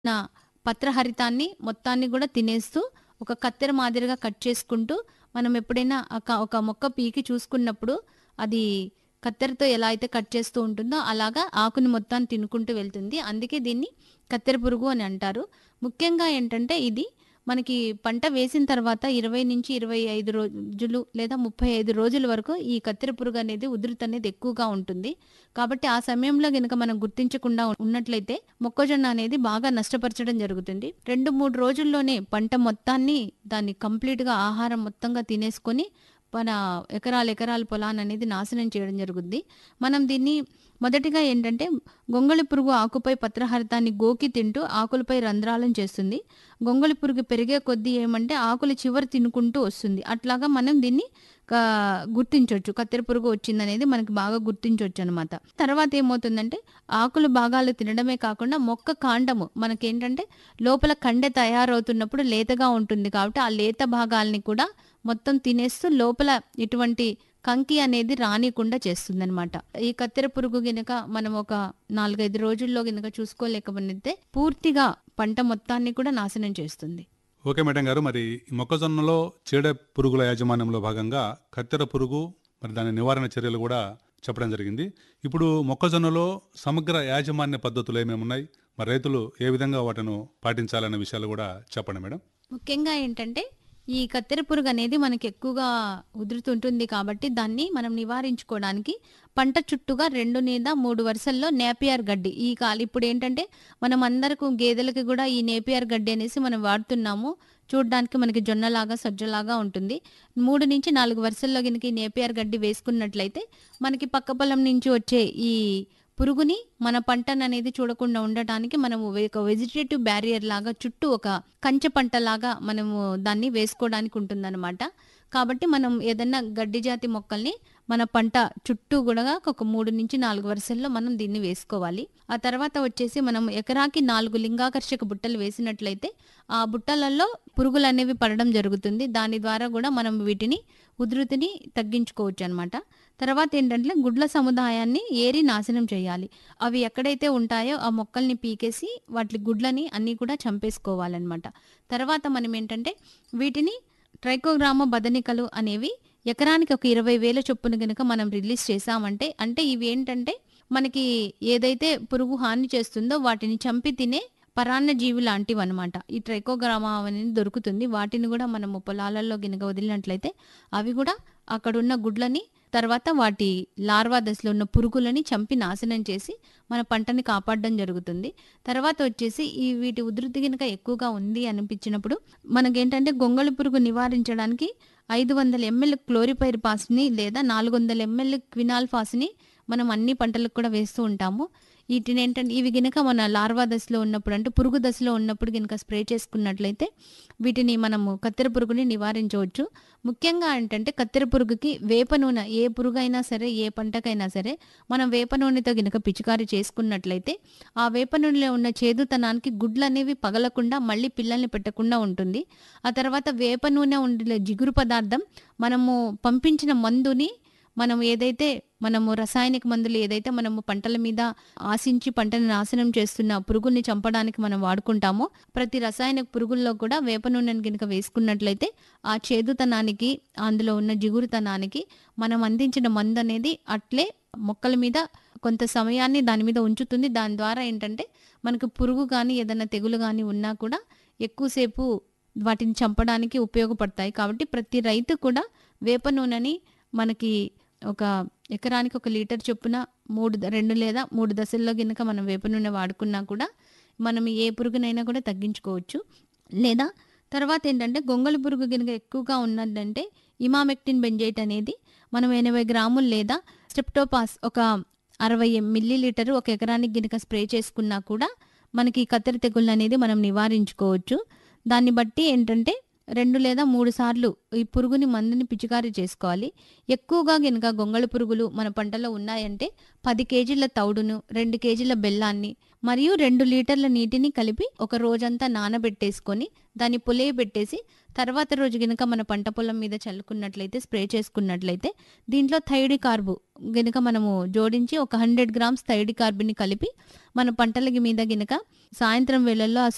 నా పత్రహరితాన్ని మొత్తాన్ని కూడా తినేస్తూ ఒక కత్తెర మాదిరిగా కట్ చేసుకుంటూ మనం ఎప్పుడైనా ఒక ఒక మొక్క పీకి చూసుకున్నప్పుడు అది కత్తెరతో ఎలా అయితే కట్ చేస్తూ ఉంటుందో అలాగా ఆకుని మొత్తాన్ని తినుకుంటూ వెళ్తుంది అందుకే దీన్ని కత్తెర పురుగు అని అంటారు ముఖ్యంగా ఏంటంటే ఇది మనకి పంట వేసిన తర్వాత ఇరవై నుంచి ఇరవై ఐదు రోజులు లేదా ముప్పై ఐదు రోజుల వరకు ఈ కత్తెర పురుగు అనేది ఉధృతి అనేది ఎక్కువగా ఉంటుంది కాబట్టి ఆ సమయంలో గనుక మనం గుర్తించకుండా ఉన్నట్లయితే మొక్కజొన్న అనేది బాగా నష్టపరచడం జరుగుతుంది రెండు మూడు రోజుల్లోనే పంట మొత్తాన్ని దాన్ని కంప్లీట్గా ఆహారం మొత్తంగా తినేసుకొని మన ఎకరాల ఎకరాల పొలాన్ని అనేది నాశనం చేయడం జరుగుద్ది మనం దీన్ని మొదటిగా ఏంటంటే గొంగళి పురుగు ఆకుపై పత్రహరితాన్ని గోకి తింటూ ఆకులపై రంధ్రాలను చేస్తుంది గొంగళి పురుగు పెరిగే కొద్దీ ఏమంటే ఆకులు చివరి తినుకుంటూ వస్తుంది అట్లాగా మనం దీన్ని కా- గుర్తించవచ్చు కత్తెర పురుగు వచ్చిందనేది మనకి బాగా గుర్తించవచ్చు అనమాట తర్వాత ఏమవుతుందంటే ఆకులు భాగాలు తినడమే కాకుండా మొక్క కాండము మనకేంటంటే లోపల కండె తయారవుతున్నప్పుడు లేతగా ఉంటుంది కాబట్టి ఆ లేత భాగాల్ని కూడా మొత్తం తినేస్తూ లోపల ఎటువంటి కంకి అనేది రానికుండా చేస్తుందన్నమాట ఈ కత్తెర పురుగు గినక మనం ఒక నాలుగైదు రోజుల్లో గినక చూసుకోలేకపోతే పూర్తిగా పంట మొత్తాన్ని కూడా నాశనం చేస్తుంది ఓకే మేడం గారు మరి ఈ మొక్కజొన్నలో చీడ పురుగుల యాజమాన్యంలో భాగంగా కత్తెర పురుగు మరి దాని నివారణ చర్యలు కూడా చెప్పడం జరిగింది ఇప్పుడు మొక్కజొన్నలో సమగ్ర యాజమాన్య పద్ధతులు ఏమేమి ఉన్నాయి మరి రైతులు ఏ విధంగా వాటిని పాటించాలనే విషయాలు కూడా చెప్పండి మేడం ముఖ్యంగా ఏంటంటే ఈ కత్తెర పురుగు అనేది మనకి ఎక్కువగా ఉధృతుంటుంది కాబట్టి దాన్ని మనం నివారించుకోవడానికి పంట చుట్టూగా రెండు లేదా మూడు వరుసల్లో నేపియర్ గడ్డి ఈ కాలు ఇప్పుడు ఏంటంటే మనం అందరకు గేదెలకి కూడా ఈ నేపియర్ గడ్డి అనేసి మనం వాడుతున్నాము చూడడానికి మనకి జొన్నలాగా సజ్జలాగా ఉంటుంది మూడు నుంచి నాలుగు వరుసల్లో కనుక ఈ నేపియర్ గడ్డి వేసుకున్నట్లయితే మనకి పక్క పొలం నుంచి వచ్చే ఈ పురుగుని మన పంటను అనేది చూడకుండా ఉండటానికి మనము వే- ఒక వెజిటేటివ్ బ్యారియర్ లాగా చుట్టూ ఒక కంచె పంట లాగా మనము దాన్ని వేసుకోవడానికి ఉంటుందన్నమాట కాబట్టి మనం ఏదన్నా గడ్డి జాతి మొక్కల్ని మన పంట చుట్టూ కూడా ఒక మూడు నుంచి నాలుగు వరుసల్లో మనం దీన్ని వేసుకోవాలి ఆ తర్వాత వచ్చేసి మనం ఎకరాకి నాలుగు లింగాకర్షక బుట్టలు వేసినట్లయితే ఆ బుట్టలలో పురుగులు అనేవి పడడం జరుగుతుంది దాని ద్వారా కూడా మనం వీటిని ఉధృతిని తగ్గించుకోవచ్చు అనమాట తర్వాత ఏంటంటే గుడ్ల సముదాయాన్ని ఏరి నాశనం చేయాలి అవి ఎక్కడైతే ఉంటాయో ఆ మొక్కల్ని పీకేసి వాటి గుడ్లని అన్నీ కూడా చంపేసుకోవాలన్నమాట తర్వాత మనం ఏంటంటే వీటిని ట్రైకోగ్రామ బదనికలు అనేవి ఎకరానికి ఒక ఇరవై వేల చొప్పున గనుక మనం రిలీజ్ చేసామంటే అంటే ఇవి ఏంటంటే మనకి ఏదైతే పురుగు హాని చేస్తుందో వాటిని చంపి తినే పరాన్న జీవి లాంటివి అనమాట ఈ ట్రైకోగ్రామా అనేది దొరుకుతుంది వాటిని కూడా మనము పొలాలలో గినక వదిలినట్లయితే అవి కూడా అక్కడున్న గుడ్లని తర్వాత వాటి లార్వా దశలో ఉన్న పురుగులని చంపి నాశనం చేసి మన పంటని కాపాడడం జరుగుతుంది తర్వాత వచ్చేసి ఈ వీటి ఉధృతి కనుక ఎక్కువగా ఉంది అనిపించినప్పుడు మనకేంటంటే గొంగళి పురుగు నివారించడానికి ఐదు వందల ఎంఎల్ క్లోరిపైర్ పాస్ని లేదా నాలుగు వందల ఎంఎల్ క్వినాల్ ఫాస్ని మనం అన్ని పంటలకు కూడా వేస్తూ ఉంటాము వీటిని ఏంటంటే ఇవి గినక మన లార్వా దశలో ఉన్నప్పుడు అంటే పురుగు దశలో ఉన్నప్పుడు గినక స్ప్రే చేసుకున్నట్లయితే వీటిని మనము కత్తెర పురుగుని నివారించవచ్చు ముఖ్యంగా ఏంటంటే కత్తెర పురుగుకి వేప నూనె ఏ పురుగైనా సరే ఏ పంటకైనా సరే మనం వేప నూనెతో గినక పిచికారి చేసుకున్నట్లయితే ఆ వేప నూనెలో ఉన్న చేదుతనానికి గుడ్లు అనేవి పగలకుండా మళ్ళీ పిల్లల్ని పెట్టకుండా ఉంటుంది ఆ తర్వాత వేప నూనె ఉండే జిగురు పదార్థం మనము పంపించిన మందుని మనం ఏదైతే మనము రసాయనిక మందులు ఏదైతే మనము పంటల మీద ఆశించి పంటని నాశనం చేస్తున్న పురుగుల్ని చంపడానికి మనం వాడుకుంటామో ప్రతి రసాయనిక పురుగుల్లో కూడా వేప నూనెను కనుక వేసుకున్నట్లయితే ఆ చేదుతనానికి అందులో ఉన్న జిగురుతనానికి మనం అందించిన మందు అనేది అట్లే మొక్కల మీద కొంత సమయాన్ని దాని మీద ఉంచుతుంది దాని ద్వారా ఏంటంటే మనకు పురుగు కానీ ఏదైనా తెగులు కానీ ఉన్నా కూడా ఎక్కువసేపు వాటిని చంపడానికి ఉపయోగపడతాయి కాబట్టి ప్రతి రైతు కూడా వేప నూనెని మనకి ఒక ఎకరానికి ఒక లీటర్ చొప్పున మూడు ద- రెండు లేదా మూడు దశల్లో గినక మనం వేప నూనె వాడుకున్నా కూడా మనం ఏ పురుగునైనా కూడా తగ్గించుకోవచ్చు లేదా తర్వాత ఏంటంటే గొంగళి పురుగు గినక ఎక్కువగా ఉన్నదంటే ఇమామెక్టిన్ బెంజైట్ అనేది మనం ఎనభై గ్రాములు లేదా స్టెప్టోపాస్ ఒక అరవై మిల్లీ లీటర్ ఒక ఎకరానికి గినక స్ప్రే చేసుకున్నా కూడా మనకి కత్తెర తెగుళ్ళు అనేది మనం నివారించుకోవచ్చు దాన్ని బట్టి ఏంటంటే రెండు లేదా మూడు సార్లు ఈ పురుగుని మందుని పిచికారీ చేసుకోవాలి ఎక్కువగా గనుక గొంగళి పురుగులు మన పంటలో ఉన్నాయంటే పది కేజీల తౌడును రెండు కేజీల బెల్లాన్ని మరియు రెండు లీటర్ల నీటిని కలిపి ఒక రోజంతా నానబెట్టేసుకొని దాన్ని పులియ పెట్టేసి తర్వాత రోజు గనుక మన పంట పొలం మీద చల్లుకున్నట్లయితే స్ప్రే చేసుకున్నట్లయితే దీంట్లో థైడి కార్బు గనుక మనము జోడించి ఒక హండ్రెడ్ గ్రామ్స్ థైడి కార్బుని కలిపి మన పంటలకి మీద గనుక సాయంత్రం వేళల్లో ఆ